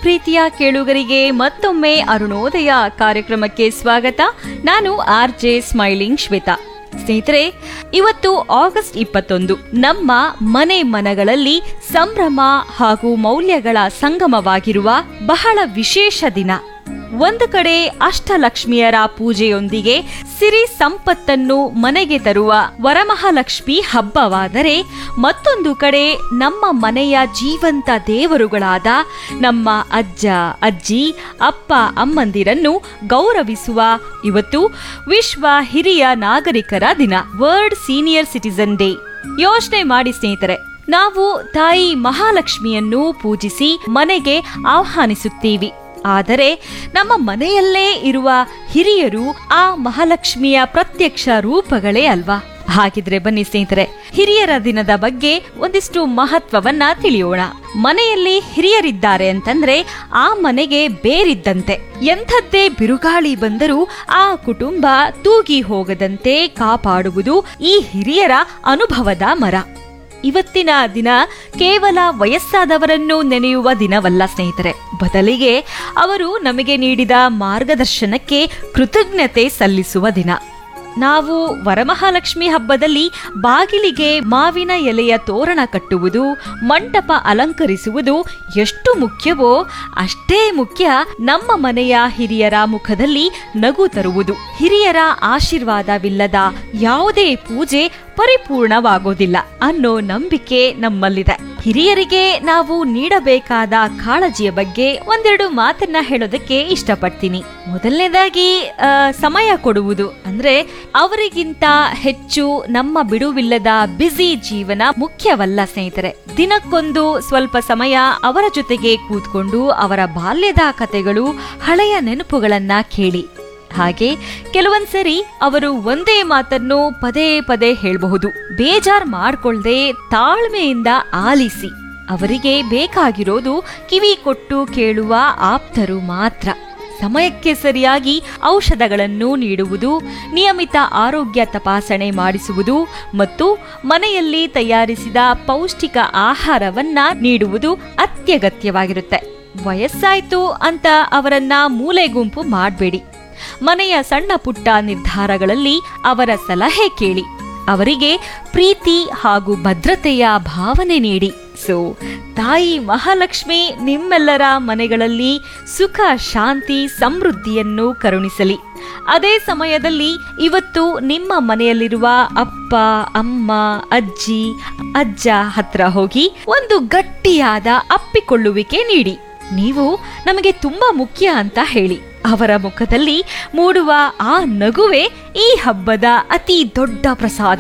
ಪ್ರೀತಿಯ ಕೇಳುಗರಿಗೆ ಮತ್ತೊಮ್ಮೆ ಅರುಣೋದಯ ಕಾರ್ಯಕ್ರಮಕ್ಕೆ ಸ್ವಾಗತ ನಾನು ಆರ್ ಜೆ ಸ್ಮೈಲಿಂಗ್ ಶ್ವೇತಾ ಸ್ನೇಹಿತರೆ ಇವತ್ತು ಆಗಸ್ಟ್ ಇಪ್ಪತ್ತೊಂದು ನಮ್ಮ ಮನೆ ಮನಗಳಲ್ಲಿ ಸಂಭ್ರಮ ಹಾಗೂ ಮೌಲ್ಯಗಳ ಸಂಗಮವಾಗಿರುವ ಬಹಳ ವಿಶೇಷ ದಿನ ಒಂದು ಕಡೆ ಅಷ್ಟಲಕ್ಷ್ಮಿಯರ ಪೂಜೆಯೊಂದಿಗೆ ಸಿರಿ ಸಂಪತ್ತನ್ನು ಮನೆಗೆ ತರುವ ವರಮಹಾಲಕ್ಷ್ಮಿ ಹಬ್ಬವಾದರೆ ಮತ್ತೊಂದು ಕಡೆ ನಮ್ಮ ಮನೆಯ ಜೀವಂತ ದೇವರುಗಳಾದ ನಮ್ಮ ಅಜ್ಜ ಅಜ್ಜಿ ಅಪ್ಪ ಅಮ್ಮಂದಿರನ್ನು ಗೌರವಿಸುವ ಇವತ್ತು ವಿಶ್ವ ಹಿರಿಯ ನಾಗರಿಕರ ದಿನ ವರ್ಲ್ಡ್ ಸೀನಿಯರ್ ಸಿಟಿಸನ್ ಡೇ ಯೋಚನೆ ಮಾಡಿ ಸ್ನೇಹಿತರೆ ನಾವು ತಾಯಿ ಮಹಾಲಕ್ಷ್ಮಿಯನ್ನು ಪೂಜಿಸಿ ಮನೆಗೆ ಆಹ್ವಾನಿಸುತ್ತೀವಿ ಆದರೆ ನಮ್ಮ ಮನೆಯಲ್ಲೇ ಇರುವ ಹಿರಿಯರು ಆ ಮಹಾಲಕ್ಷ್ಮಿಯ ಪ್ರತ್ಯಕ್ಷ ರೂಪಗಳೇ ಅಲ್ವಾ ಹಾಗಿದ್ರೆ ಬನ್ನಿ ಸ್ನೇಹಿತರೆ ಹಿರಿಯರ ದಿನದ ಬಗ್ಗೆ ಒಂದಿಷ್ಟು ಮಹತ್ವವನ್ನ ತಿಳಿಯೋಣ ಮನೆಯಲ್ಲಿ ಹಿರಿಯರಿದ್ದಾರೆ ಅಂತಂದ್ರೆ ಆ ಮನೆಗೆ ಬೇರಿದ್ದಂತೆ ಎಂಥದ್ದೇ ಬಿರುಗಾಳಿ ಬಂದರೂ ಆ ಕುಟುಂಬ ತೂಗಿ ಹೋಗದಂತೆ ಕಾಪಾಡುವುದು ಈ ಹಿರಿಯರ ಅನುಭವದ ಮರ ಇವತ್ತಿನ ದಿನ ಕೇವಲ ವಯಸ್ಸಾದವರನ್ನು ನೆನೆಯುವ ದಿನವಲ್ಲ ಸ್ನೇಹಿತರೆ ಬದಲಿಗೆ ಅವರು ನಮಗೆ ನೀಡಿದ ಮಾರ್ಗದರ್ಶನಕ್ಕೆ ಕೃತಜ್ಞತೆ ಸಲ್ಲಿಸುವ ದಿನ ನಾವು ವರಮಹಾಲಕ್ಷ್ಮಿ ಹಬ್ಬದಲ್ಲಿ ಬಾಗಿಲಿಗೆ ಮಾವಿನ ಎಲೆಯ ತೋರಣ ಕಟ್ಟುವುದು ಮಂಟಪ ಅಲಂಕರಿಸುವುದು ಎಷ್ಟು ಮುಖ್ಯವೋ ಅಷ್ಟೇ ಮುಖ್ಯ ನಮ್ಮ ಮನೆಯ ಹಿರಿಯರ ಮುಖದಲ್ಲಿ ನಗು ತರುವುದು ಹಿರಿಯರ ಆಶೀರ್ವಾದವಿಲ್ಲದ ಯಾವುದೇ ಪೂಜೆ ಪರಿಪೂರ್ಣವಾಗೋದಿಲ್ಲ ಅನ್ನೋ ನಂಬಿಕೆ ನಮ್ಮಲ್ಲಿದೆ ಹಿರಿಯರಿಗೆ ನಾವು ನೀಡಬೇಕಾದ ಕಾಳಜಿಯ ಬಗ್ಗೆ ಒಂದೆರಡು ಮಾತನ್ನ ಹೇಳೋದಕ್ಕೆ ಇಷ್ಟಪಡ್ತೀನಿ ಮೊದಲನೇದಾಗಿ ಆ, ಸಮಯ ಕೊಡುವುದು ಅಂದ್ರೆ ಅವರಿಗಿಂತ ಹೆಚ್ಚು ನಮ್ಮ ಬಿಡುವಿಲ್ಲದ ಬ್ಯುಸಿ ಜೀವನ ಮುಖ್ಯವಲ್ಲ ಸ್ನೇಹಿತರೆ ದಿನಕ್ಕೊಂದು ಸ್ವಲ್ಪ ಸಮಯ ಅವರ ಜೊತೆಗೆ ಕೂತ್ಕೊಂಡು ಅವರ ಬಾಲ್ಯದ ಕಥೆಗಳು ಹಳೆಯ ನೆನಪುಗಳನ್ನ ಕೇಳಿ ಹಾಗೆ ಕೆಲವೊಂದ್ಸರಿ ಅವರು ಒಂದೇ ಮಾತನ್ನು ಪದೇ ಪದೇ ಹೇಳಬಹುದು ಬೇಜಾರ್ ಮಾಡ್ಕೊಳ್ದೆ ತಾಳ್ಮೆಯಿಂದ ಆಲಿಸಿ ಅವರಿಗೆ ಬೇಕಾಗಿರೋದು ಕಿವಿ ಕೊಟ್ಟು ಕೇಳುವ ಆಪ್ತರು ಮಾತ್ರ ಸಮಯಕ್ಕೆ ಸರಿಯಾಗಿ ಔಷಧಗಳನ್ನು ನೀಡುವುದು ನಿಯಮಿತ ಆರೋಗ್ಯ ತಪಾಸಣೆ ಮಾಡಿಸುವುದು ಮತ್ತು ಮನೆಯಲ್ಲಿ ತಯಾರಿಸಿದ ಪೌಷ್ಟಿಕ ಆಹಾರವನ್ನ ನೀಡುವುದು ಅತ್ಯಗತ್ಯವಾಗಿರುತ್ತೆ ವಯಸ್ಸಾಯ್ತು ಅಂತ ಅವರನ್ನ ಮೂಲೆ ಗುಂಪು ಮಾಡಬೇಡಿ ಮನೆಯ ಸಣ್ಣ ಪುಟ್ಟ ನಿರ್ಧಾರಗಳಲ್ಲಿ ಅವರ ಸಲಹೆ ಕೇಳಿ ಅವರಿಗೆ ಪ್ರೀತಿ ಹಾಗೂ ಭದ್ರತೆಯ ಭಾವನೆ ನೀಡಿ ಸೊ ತಾಯಿ ಮಹಾಲಕ್ಷ್ಮಿ ನಿಮ್ಮೆಲ್ಲರ ಮನೆಗಳಲ್ಲಿ ಸುಖ ಶಾಂತಿ ಸಮೃದ್ಧಿಯನ್ನು ಕರುಣಿಸಲಿ ಅದೇ ಸಮಯದಲ್ಲಿ ಇವತ್ತು ನಿಮ್ಮ ಮನೆಯಲ್ಲಿರುವ ಅಪ್ಪ ಅಮ್ಮ ಅಜ್ಜಿ ಅಜ್ಜ ಹತ್ರ ಹೋಗಿ ಒಂದು ಗಟ್ಟಿಯಾದ ಅಪ್ಪಿಕೊಳ್ಳುವಿಕೆ ನೀಡಿ ನೀವು ನಮಗೆ ತುಂಬಾ ಮುಖ್ಯ ಅಂತ ಹೇಳಿ ಅವರ ಮುಖದಲ್ಲಿ ಮೂಡುವ ಆ ನಗುವೆ ಈ ಹಬ್ಬದ ಅತಿ ದೊಡ್ಡ ಪ್ರಸಾದ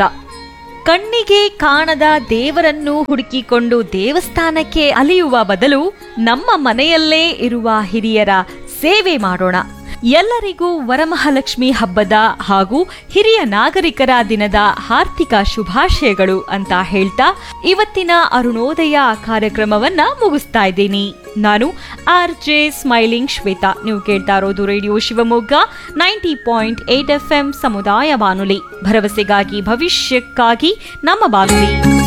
ಕಣ್ಣಿಗೆ ಕಾಣದ ದೇವರನ್ನು ಹುಡುಕಿಕೊಂಡು ದೇವಸ್ಥಾನಕ್ಕೆ ಅಲಿಯುವ ಬದಲು ನಮ್ಮ ಮನೆಯಲ್ಲೇ ಇರುವ ಹಿರಿಯರ ಸೇವೆ ಮಾಡೋಣ ಎಲ್ಲರಿಗೂ ವರಮಹಾಲಕ್ಷ್ಮಿ ಹಬ್ಬದ ಹಾಗೂ ಹಿರಿಯ ನಾಗರಿಕರ ದಿನದ ಹಾರ್ದಿಕ ಶುಭಾಶಯಗಳು ಅಂತ ಹೇಳ್ತಾ ಇವತ್ತಿನ ಅರುಣೋದಯ ಕಾರ್ಯಕ್ರಮವನ್ನ ಮುಗಿಸ್ತಾ ಇದ್ದೀನಿ ನಾನು ಆರ್ ಜೆ ಸ್ಮೈಲಿಂಗ್ ಶ್ವೇತಾ ನೀವು ಕೇಳ್ತಾ ಇರೋದು radio Shivamogga ninety point eight F M ಸಮುದಾಯ ಬಾನುಲಿ ಭರವಸೆಗಾಗಿ ಭವಿಷ್ಯಕ್ಕಾಗಿ ನಮ್ಮ ಬಾನುಲಿ